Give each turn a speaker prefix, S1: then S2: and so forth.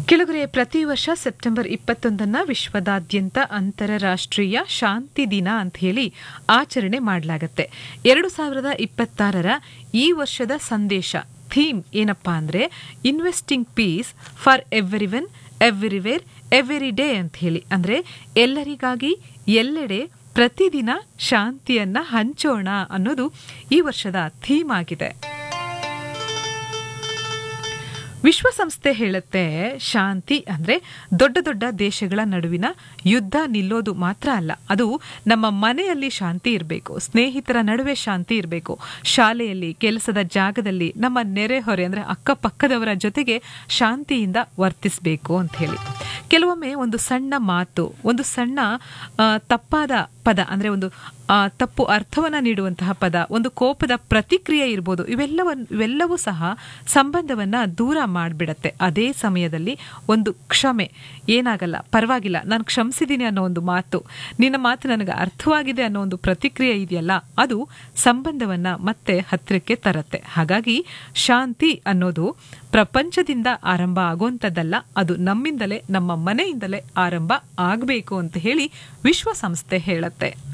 S1: ಕೆಳಗರೆ ಪ್ರತಿ ವರ್ಷ ಸೆಪ್ಟೆಂಬರ್ ಇಪ್ಪತ್ತೊಂದನ್ನ ವಿಶ್ವದಾದ್ಯಂತ ಅಂತಾರಾಷ್ಟ್ರೀಯ ಶಾಂತಿ ದಿನ ಅಂತ ಹೇಳಿ ಆಚರಣೆ ಮಾಡಲಾಗತ್ತೆ ಎರಡು ಸಾವಿರದ ಇಪ್ಪತ್ತಾರರ ಈ ವರ್ಷದ ಸಂದೇಶ ಥೀಮ್ ಏನಪ್ಪಾ ಅಂದ್ರೆ investing peace for everyone everywhere every day ಅಂತ ಹೇಳಿ ಅಂದ್ರೆ ಎಲ್ಲರಿಗಾಗಿ ಎಲ್ಲೆಡೆ ಪ್ರತಿದಿನ ಶಾಂತಿಯನ್ನ ಹಂಚೋಣ ಅನ್ನೋದು ಈ ವರ್ಷದ ಥೀಮ್ ಆಗಿದೆ ವಿಶ್ವಸಂಸ್ಥೆ ಹೇಳುತ್ತೆ ಶಾಂತಿ ಅಂದ್ರೆ ದೊಡ್ಡ ದೊಡ್ಡ ದೇಶಗಳ ನಡುವಿನ ಯುದ್ಧ ನಿಲ್ಲೋದು ಮಾತ್ರ ಅಲ್ಲ ಅದು ನಮ್ಮ ಮನೆಯಲ್ಲಿ ಶಾಂತಿ ಇರಬೇಕು ಸ್ನೇಹಿತರ ನಡುವೆ ಶಾಂತಿ ಇರಬೇಕು ಶಾಲೆಯಲ್ಲಿ ಕೆಲಸದ ಜಾಗದಲ್ಲಿ ನಮ್ಮ ನೆರೆಹೊರೆ ಅಂದ್ರೆ ಅಕ್ಕಪಕ್ಕದವರ ಜೊತೆಗೆ ಶಾಂತಿಯಿಂದ ವರ್ತಿಸಬೇಕು ಅಂತ ಹೇಳಿ ಕೆಲವೊಮ್ಮೆ ಒಂದು ಸಣ್ಣ ಮಾತು ಒಂದು ಸಣ್ಣ ಆ, ತಪ್ಪಾದ ಪದ ಅಂದ್ರೆ ಒಂದು ಆ, ತಪ್ಪು ಅರ್ಥವನ್ನ ನೀಡುವಂತಹ ಪದ ಒಂದು ಕೋಪದ ಪ್ರತಿಕ್ರಿಯೆ ಇರ್ಬೋದು ಇವೆಲ್ಲವನ್ನು ಇವೆಲ್ಲವೂ ಸಹ ಸಂಬಂಧವನ್ನ ದೂರ ಮಾಡಿಬಿಡತ್ತೆ ಅದೇ ಸಮಯದಲ್ಲಿ ಒಂದು ಕ್ಷಮೆ ಏನಾಗಲ್ಲ ಪರವಾಗಿಲ್ಲ ನಾನು ಕ್ಷಮಿಸಿದ್ದೀನಿ ಅನ್ನೋ ಒಂದು ಮಾತು ನಿನ್ನ ಮಾತು ನನಗೆ ಅರ್ಥವಾಗಿದೆ ಅನ್ನೋ ಒಂದು ಪ್ರತಿಕ್ರಿಯೆ ಇದೆಯಲ್ಲ ಅದು ಸಂಬಂಧವನ್ನ ಮತ್ತೆ ಹತ್ತಿರಕ್ಕೆ ತರತ್ತೆ ಹಾಗಾಗಿ ಶಾಂತಿ ಅನ್ನೋದು ಪ್ರಪಂಚದಿಂದ ಆರಂಭ ಆಗುವಂಥದ್ದಲ್ಲ ಅದು ನಮ್ಮಿಂದಲೇ ನಮ್ಮ ಮನೆಯಿಂದಲೇ ಆರಂಭ ಆಗಬೇಕು ಅಂತ ಹೇಳಿ ವಿಶ್ವಸಂಸ್ಥೆ ಹೇಳತ್ತೆ